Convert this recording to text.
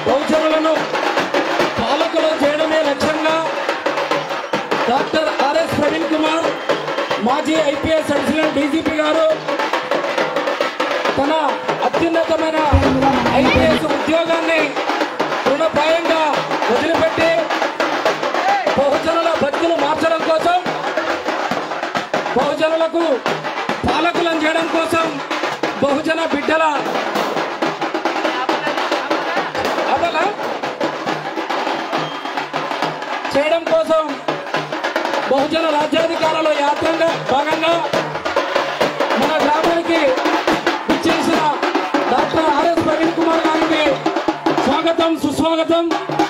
బహుజనులను పాలకులు చేయడమే లక్ష్యంగా డాక్టర్ ఆర్ఎస్ ప్రవీణ్ కుమార్ మాజీ ఐపీఎస్ అడిషనల్ డీజీపీ గారు తన అత్యున్నతమైన ఐపీఎస్ ఉద్యోగాన్ని రుణప్రాయంగా వదిలిపెట్టి బహుజనుల బతుకులు మార్చడం కోసం బహుజనులకు పాలకులను చేయడం కోసం బహుజన బిడ్డల అమలా చేయడం కోసం బహుజన రాజ్యాధికారుల యాత్రగా భాగంగా మన గ్రామానికి విచ్చేసిన డాక్టర్ ఆర్ఎస్ ప్రవీణ్ కుమార్ గారికి స్వాగతం సుస్వాగతం